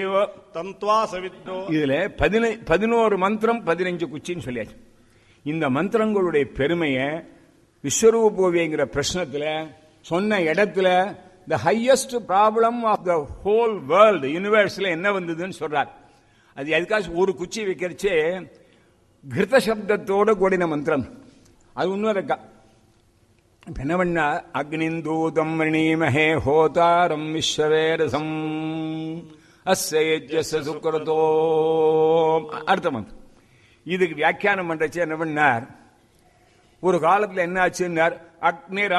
தந்த்வா சவித்ரோ இதுல பதினை பதினோரு மந்திரம் பதினஞ்சு குச்சின்னு சொல்லியாச்சு இந்த மந்திரங்களுடைய பெருமையை விஸ்வரூபோவியங்கிற பிரശ്னத்துல சொன்ன இடத்துல the highest problem of the whole world யூனிவர்ஸ்ல என்ன வந்ததுன்னு சொல்றார் அது எதுக்காச்சும் ஒரு குச்சி வைக்கிறச்சே கிருத சப்தத்தோட கூடின மந்திரம் அது இன்னும் இருக்கா இப்ப என்ன பண்ணா அக்னிந்தூதம் ரணீமஹே ஹோதாரம் விஸ்வவேரசம் அஸ்யஜ்யச சுக்ரதோ அடுத்த மந்திரம் இதுக்கு வியாக்கியானம் பண்றச்சு என்ன பண்ணார் ஒரு காலத்துல என்ன ஆச்சுன்னார் அக்னிர